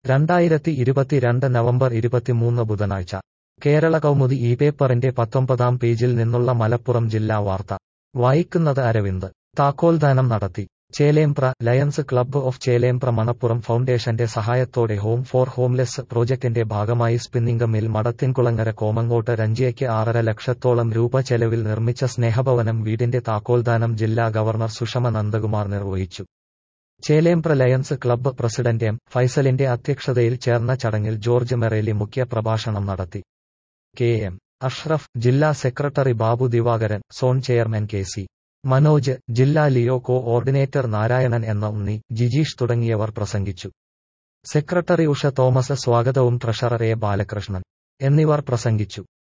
രണ്ടായിരത്തി ഇരുപത്തിരണ്ട് നവംബർ ഇരുപത്തിമൂന്ന് ബുധനാഴ്ച കേരള കൗമുദി ഈ പേപ്പറിന്റെ പത്തൊമ്പതാം പേജിൽ നിന്നുള്ള മലപ്പുറം ജില്ലാ വാർത്ത വായിക്കുന്നത് അരവിന്ദ് താക്കോൽദാനം നടത്തി Chelembra lions club of Chelembra Manappuram ഫൗണ്ടേഷന്റെ സഹായത്തോടെ ഹോം ഫോർ ഹോംലെസ് പ്രോജക്ടിന്റെ ഭാഗമായി സ്പിന്നിംഗ് മിൽ മടത്തിൻകുളങ്ങര കോമങ്ങോട്ട് രഞ്ജിയയ്ക്ക് ആറര ലക്ഷത്തോളം രൂപ ചെലവിൽ നിർമ്മിച്ച സ്നേഹഭവനം വീടിന്റെ താക്കോൽദാനം ജില്ലാ ഗവർണർ സുഷമ നന്ദകുമാർ നിർവഹിച്ചു Chelembra lions club president M ഫൈസലിന്റെ അധ്യക്ഷതയിൽ ചേർന്ന ചടങ്ങിൽ ജോർജ് മെറേലി മുഖ്യ പ്രഭാഷണം നടത്തി കെ എം അഷ്റഫ് ജില്ലാ secretary Babu Divakaran zone chairman K C Manoj ജില്ലാ ലിയോ കോ ഓർഡിനേറ്റർ നാരായണൻ എന്ന ഉണ്ണി ജിജീഷ് തുടങ്ങിയവർ പ്രസംഗിച്ചു സെക്രട്ടറി ഉഷ തോമസ് സ്വാഗതവും ട്രഷറർ എ ബാലകൃഷ്ണൻ എന്നിവർ പ്രസംഗിച്ചു